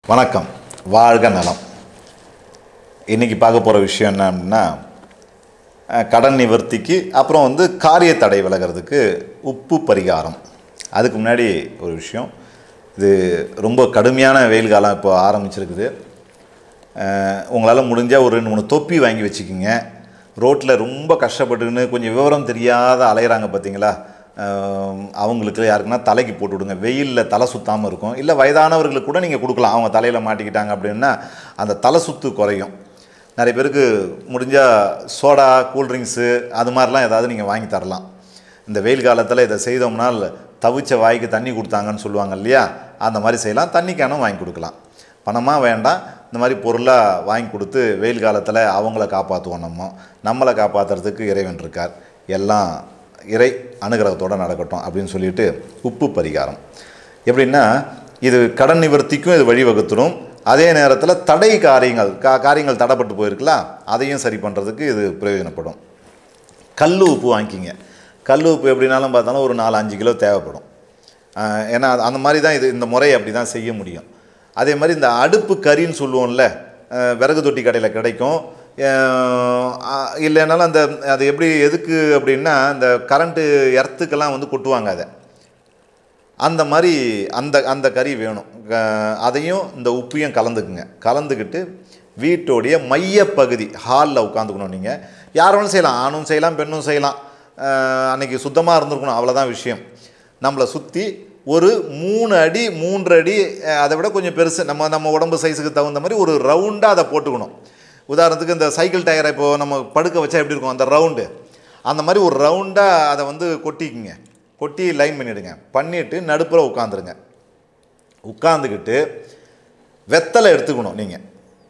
வணக்கம் வாழ்க நலம் இன்றைக்கி பார்க்க போகிற விஷயம் என்ன அப்படின்னா அஹ், கடன் நிவர்த்திக்கு அப்புறம் வந்து காரிய தடை விலகிறதுக்கு உப்பு பரிகாரம் அதுக்கு முன்னாடி ஒரு விஷயம் இது ரொம்ப கடுமையான வெயில் காலம் இப்போ ஆரம்பிச்சிருக்குது உங்களால் முடிஞ்சால் ஒரு ரெண்டு மூணு தொப்பி வாங்கி வச்சுக்கிங்க ரோட்டில் ரொம்ப கஷ்டப்பட்டுன்னு கொஞ்சம் விவரம் தெரியாத அலையிறாங்க பார்த்தீங்களா அஹ், அவங்களுக்கு யாருக்குன்னா தலைக்கு போட்டு விடுங்க வெயிலில் தலை சுத்தாமல் இருக்கும் இல்லை வயதானவர்களுக்கு கூட நீங்கள் கொடுக்கலாம் அவங்க தலையில் மாட்டிக்கிட்டாங்க அப்படின்னா அந்த தலை சுத்து குறையும் நிறைய பேருக்கு முடிஞ்சால் சோடா கூல்ட்ரிங்க்ஸு அது மாதிரிலாம் ஏதாவது நீங்கள் வாங்கி தரலாம் இந்த வெயில் காலத்தில் இதை செய்தோம்னால் தவிச்ச வாய்க்கு தண்ணி கொடுத்தாங்கன்னு சொல்லுவாங்க இல்லையா அந்த மாதிரி செய்யலாம் தண்ணி கேனும் வாங்கி கொடுக்கலாம் பணமாக வேண்டாம் இந்த மாதிரி பொருளாக வாங்கி கொடுத்து வெயில் காலத்தில் அவங்கள காப்பாற்றுவோம் நம்ம நம்மளை காப்பாற்றுறதுக்கு இறைவன் இருக்கார் எல்லாம் இறை அனுகிரகத்தோடு நடக்கட்டும் அப்படின்னு சொல்லிட்டு உப்பு பரிகாரம் எப்படின்னா இது கடன் நிவர்த்திக்கும் இது வழிவகுத்துடும் அதே நேரத்தில் தடை காரியங்கள் கா காரியங்கள் தடைப்பட்டு போயிருக்கலாம் அதையும் சரி பண்ணுறதுக்கு இது பிரயோஜனப்படும் கல் உப்பு வாங்கிக்கிங்க கல் உப்பு எப்படினாலும் பார்த்தாலும் ஒரு நாலு அஞ்சு கிலோ தேவைப்படும் ஆஹ் ஏன்னா அது- அந்த மாதிரி தான் இது இந்த முறையை அப்படி தான் செய்ய முடியும் அதே மாதிரி இந்த அடுப்பு கறின்னு சொல்லுவோம்ல ஆஹ் விறகு தொட்டி கடையில் கிடைக்கும் ஆஹ் ஆஹ் இல்லைனாலும் அந்த அது எப்படி எதுக்கு அப்படின்னா இந்த கரண்ட்டு எர்த்துக்கெல்லாம் வந்து கொட்டுவாங்க அதை அந்த மாதிரி அந்த அந்த கறி வேணும் க- அதையும் இந்த உப்பையும் கலந்துக்குங்க கலந்துக்கிட்டு வீட்டோடைய மையப்பகுதி ஹாலில் உட்காந்துக்கணும் நீங்கள் யார் வேணாலும் செய்யலாம் ஆணும் செய்யலாம் பெண்ணும் செய்யலாம் அஹ் அன்னைக்கு சுத்தமாக இருந்திருக்கணும் அவ்வளோதான் விஷயம் நம்மளை சுற்றி ஒரு மூணு அடி மூன்று அடி அஹ் அதை விட கொஞ்சம் பெருசு நம்ம நம்ம உடம்பு சைஸுக்கு தகுந்த மாதிரி ஒரு ரவுண்டாக அதை போட்டுக்கணும் உதாரணத்துக்கு இந்த சைக்கிள் டயரை இப்போ நம்ம படுக்க வச்சா எப்படி இருக்கும் அந்த ரவுண்டு அந்த மாதிரி ஒரு ரவுண்டாக அதை வந்து கொட்டிக்குங்க கொட்டி லைன் பண்ணிவிடுங்க பண்ணிவிட்டு நடுப்புற உட்காந்துருங்க உட்காந்துக்கிட்டு வெத்தலை எடுத்துக்கணும் நீங்கள்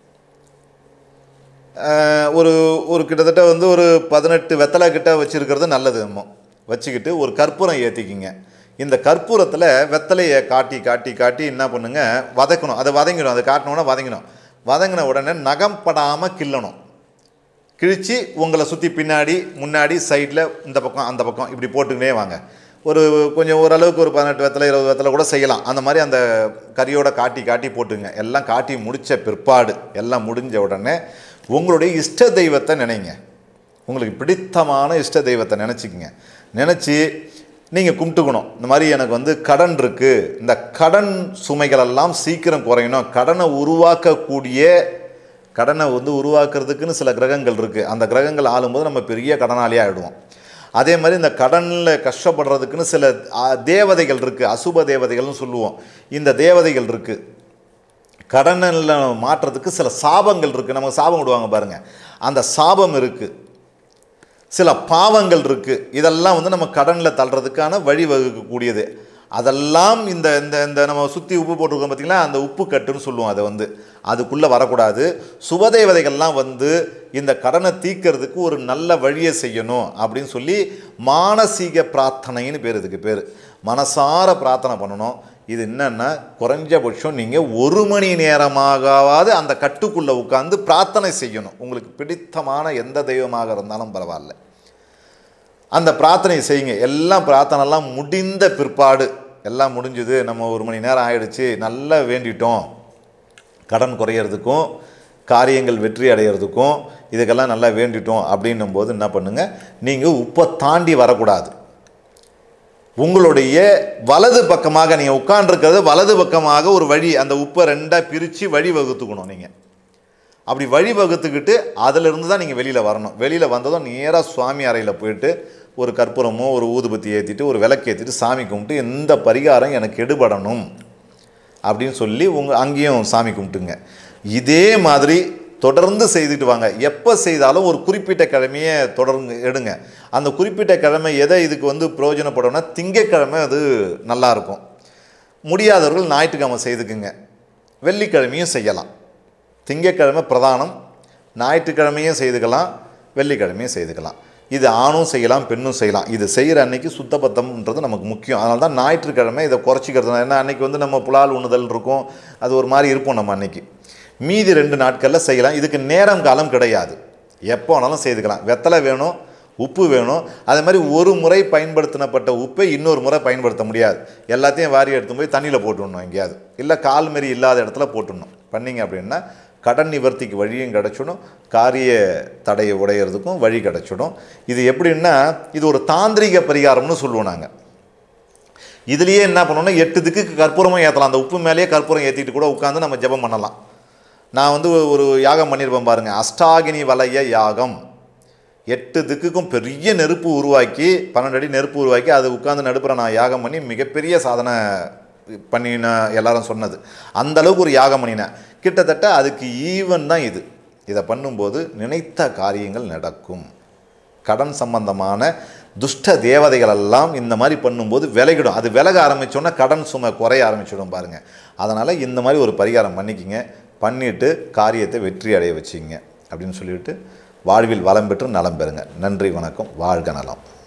ஒரு ஒரு கிட்டத்தட்ட வந்து ஒரு பதினெட்டு வெத்தலை கிட்ட வச்சுருக்கிறது நல்லது நம்ம வச்சுக்கிட்டு ஒரு கற்பூரம் ஏற்றிக்கிங்க இந்த கற்பூரத்தில் வெத்தலையை காட்டி காட்டி காட்டி என்ன பண்ணுங்க வதக்கணும் அதை வதங்கிடும் அதை காட்டினோன்னா வதங்கிடும் வதங்கின உடனே நகம் படாமல் கிள்ளணும் கிழிச்சு உங்களை சுற்றி பின்னாடி முன்னாடி சைடில் இந்த பக்கம் அந்த பக்கம் இப்படி போட்டுக்கினே வாங்க ஒரு கொஞ்சம் ஓரளவுக்கு ஒரு பதினெட்டு வெத்தலை இருபது வெத்தலை கூட செய்யலாம் அந்த மாதிரி அந்த கறியோட காட்டி காட்டி போட்டுங்க எல்லாம் காட்டி முடித்த பிற்பாடு எல்லாம் முடிஞ்ச உடனே உங்களுடைய இஷ்ட தெய்வத்தை நினைங்க உங்களுக்கு பிடித்தமான இஷ்ட தெய்வத்தை நினச்சிக்கங்க நினச்சி நீங்கள் கும்பிட்டுக்கணும் இந்த மாதிரி எனக்கு வந்து கடன் இருக்குது இந்த கடன் சுமைகளெல்லாம் சீக்கிரம் குறையணும் கடனை உருவாக்கக்கூடிய கடனை வந்து உருவாக்குறதுக்குன்னு சில கிரகங்கள் இருக்குது அந்த கிரகங்கள் ஆளும்போது நம்ம பெரிய கடனாளியாக ஆகிடுவோம் அதே மாதிரி இந்த கடனில் கஷ்டப்படுறதுக்குன்னு சில ஆ, தேவதைகள் இருக்குது அசுப தேவதைகள்னு சொல்லுவோம் இந்த தேவதைகள் இருக்குது கடனில் மாற்றுறதுக்கு சில சாபங்கள் இருக்குது நமக்கு சாபம் விடுவாங்க பாருங்கள் அந்த சாபம் இருக்குது சில பாவங்கள் இருக்குது இதெல்லாம் வந்து நம்ம கடனில் தள்ளுறதுக்கான வழி வகுக்கக்கூடியது அதெல்லாம் இந்த இந்த இந்த நம்ம சுற்றி உப்பு போட்டிருக்கோம் பார்த்தீங்களா அந்த உப்பு கட்டுன்னு சொல்லுவோம் அதை வந்து அதுக்குள்ளே வரக்கூடாது சுபதேவதைகள்லாம் வந்து இந்த கடனை தீர்க்கறதுக்கு ஒரு நல்ல வழியை செய்யணும் அப்படின்னு சொல்லி மானசீக பிரார்த்தனைன்னு பேர் இதுக்கு பேர் மனசார பிரார்த்தனை பண்ணணும் இது என்னன்னா குறைஞ்சபட்சம் நீங்கள் ஒரு மணி நேரமாகவாவது அந்த கட்டுக்குள்ளே உட்காந்து பிரார்த்தனை செய்யணும் உங்களுக்கு பிடித்தமான எந்த தெய்வமாக இருந்தாலும் பரவாயில்ல அந்த பிரார்த்தனை செய்யுங்க எல்லாம் பிரார்த்தனைலாம் முடிந்த பிற்பாடு எல்லாம் முடிஞ்சுது நம்ம ஒரு மணி நேரம் ஆயிடுச்சு நல்லா வேண்டிட்டோம் கடன் குறையிறதுக்கும் காரியங்கள் வெற்றி அடையிறதுக்கும் இதுக்கெல்லாம் நல்லா வேண்டிட்டோம் அப்படின்னும் போது என்ன பண்ணுங்கள் நீங்கள் உப்பை தாண்டி வரக்கூடாது உங்களுடைய வலது பக்கமாக நீங்கள் உட்காண்டிருக்கிறது வலது பக்கமாக ஒரு வழி அந்த உப்பை ரெண்டாக பிரித்து வழி வகுத்துக்கணும் நீங்கள் அப்படி வழி வகுத்துக்கிட்டு அதிலிருந்து தான் நீங்கள் வெளியில் வரணும் வெளியில் வந்ததும் நேராக சுவாமி அறையில் போயிட்டு ஒரு கற்பூரமோ ஒரு ஊதுபத்தி ஏற்றிட்டு ஒரு விளக்கு ஏற்றிட்டு சாமி கும்பிட்டு எந்த பரிகாரம் எனக்கு எடுபடணும் அப்படின்னு சொல்லி உங்கள் அங்கேயும் சாமி கும்பிட்டுங்க இதே மாதிரி தொடர்ந்து செய்துட்டு வாங்க எப்போ செய்தாலும் ஒரு குறிப்பிட்ட கிழமையை தொடர்ந்து எடுங்க அந்த குறிப்பிட்ட கிழமை எதை இதுக்கு வந்து பிரயோஜனப்படும்னா திங்கட்கிழமை அது நல்லாயிருக்கும் முடியாதவர்கள் ஞாயிற்றுக்கிழமை செய்துக்குங்க வெள்ளிக்கிழமையும் செய்யலாம் திங்கட்கிழமை பிரதானம் ஞாயிற்றுக்கிழமையும் செய்துக்கலாம் வெள்ளிக்கிழமையும் செய்துக்கலாம் இது ஆணும் செய்யலாம் பெண்ணும் செய்யலாம் இது செய்கிற அன்னைக்கு சுத்தபத்தம்ன்றது நமக்கு முக்கியம் அதனால தான் ஞாயிற்றுக்கிழமை இதை குறைச்சிக்கிறது ஏன்னா அன்னைக்கு வந்து நம்ம புலால் உண்ணுதல் இருக்கும் அது ஒரு மாதிரி இருப்போம் நம்ம அன்னைக்கு மீதி ரெண்டு நாட்களில் செய்யலாம் இதுக்கு நேரம் காலம் கிடையாது எப்போ வேணாலும் செய்துக்கலாம் வெத்தலை வேணும் உப்பு வேணும் அதே மாதிரி ஒரு முறை பயன்படுத்தினப்பட்ட உப்பை இன்னொரு முறை பயன்படுத்த முடியாது எல்லாத்தையும் வாரி எடுத்து போய் தண்ணியில் போட்டுடணும் எங்கேயாவது இல்லை கால் மாரி இல்லாத இடத்துல போட்டுடணும் பண்ணீங்க அப்படின்னா கடன் நிவர்த்திக்கு வழியும் கிடச்சிடும் காரிய தடையை உடையிறதுக்கும் வழி கிடச்சிடும் இது எப்படின்னா இது ஒரு தாந்திரிக பரிகாரம்னு சொல்லுவோம் நாங்கள் இதுலேயே என்ன பண்ணணும்னா எட்டு திக்குக்கு கற்பூரமும் ஏற்றலாம் அந்த உப்பு மேலேயே கற்பூரம் ஏற்றிட்டு கூட உட்காந்து நம்ம ஜெபம் பண்ணலாம் நான் வந்து ஒரு யாகம் பண்ணியிருப்பேன் பாருங்கள் அஷ்டாகினி வலைய யாகம் எட்டு திக்குக்கும் பெரிய நெருப்பு உருவாக்கி பன்னெண்டு அடி நெருப்பு உருவாக்கி அது உட்காந்து நடுப்புற நான் யாகம் பண்ணி மிகப்பெரிய சாதனை பண்ணின எல்லாரும் சொன்னது அந்த அளவுக்கு ஒரு யாகம் பண்ணினேன் கிட்டத்தட்ட அதுக்கு ஈவன் தான் இது இதை பண்ணும்போது நினைத்த காரியங்கள் நடக்கும் கடன் சம்பந்தமான துஷ்ட தேவதைகள் எல்லாம் இந்த மாதிரி பண்ணும்போது விலகிடும் அது விலக ஆரம்பிச்சோன்னா கடன் சுமை குறைய ஆரம்பிச்சிடும் பாருங்க அதனால் இந்த மாதிரி ஒரு பரிகாரம் பண்ணிக்கிங்க பண்ணிட்டு காரியத்தை வெற்றி அடைய வச்சிங்க அப்படின்னு சொல்லிட்டு வாழ்வில் வளம் பெற்று நலம் பெறுங்க நன்றி வணக்கம் வாழ்க நலம்